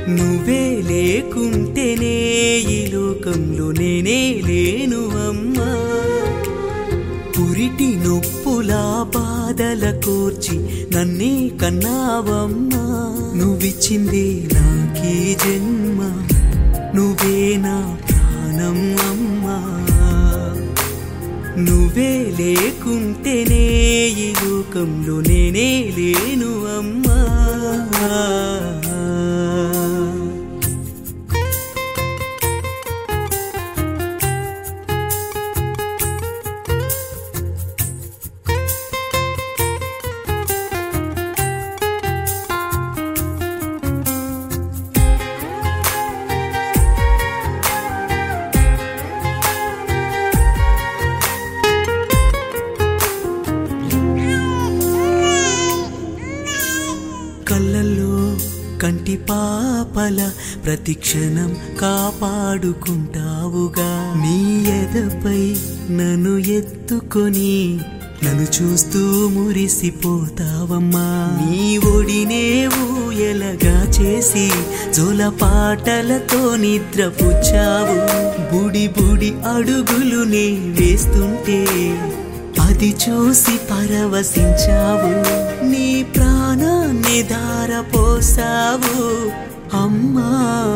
నువ్వే లేకుంటేనే ఈ లోకంలో నేనే లేను అమ్మా పురిటి నొప్పులా బాధల కోర్చి నన్నే కన్నావమ్మా నువ్విచ్చింది నాకీ జన్మ నువ్వే నా ప్రాణం అమ్మా నువ్వే లేకుంటేనే ఈ లోకంలో నేనే లేను అమ్మా కళ్ళల్లో కంటి పాపల ప్రతిక్షణం కాపాడుకుంటావుగా నీ ఎదపై నన్ను ఎత్తుకొని నన్ను చూస్తూ మురిసిపోతావమ్మా నీ ఒడినే ఊయలగా చేసి జోల పాటలతో నిద్రపుచ్చావు బుడి బుడి అడుగులు నే వేస్తుంటే అది చూసి పరవశించావు నీ ప్రాణాన్ని ధారపోసావు అమ్మా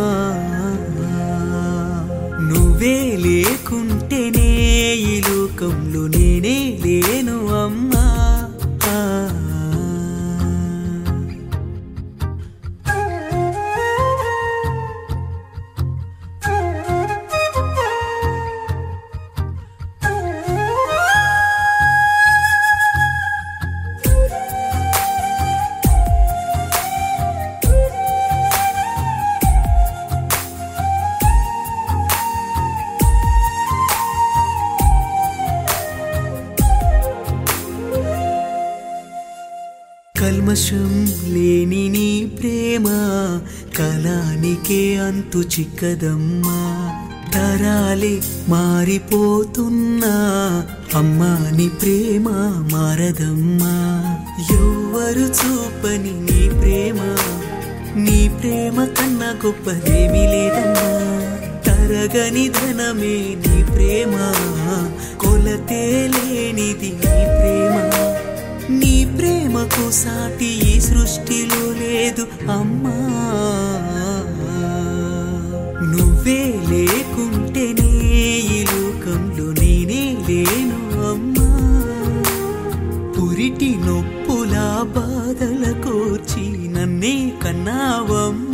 నువ్వే లేకుంటేనే ఈ లోకంలో నేనే లేను అమ్మా కల్మషం లేని నీ ప్రేమ కలానికే అంతు చిక్కదమ్మా తరాలే మారిపోతున్నా అమ్మా నీ ప్రేమ మారదమ్మా ఎవ్వరు చూపని నీ ప్రేమ నీ ప్రేమ కన్నా గొప్పదేమీ లేదమ్మా తరగని ధనమే నీ ప్రేమ కొలతే లేనిది నీ ప్రేమ నీ ప్రేమకు సాటి ఈ సృష్టిలో లేదు అమ్మా నువ్వే లేకుంటేనే ఈ లోకంలో నేనే లేను అమ్మా పురిటి నొప్పుల బాధల కోర్చి నన్నే కన్నావమ్మా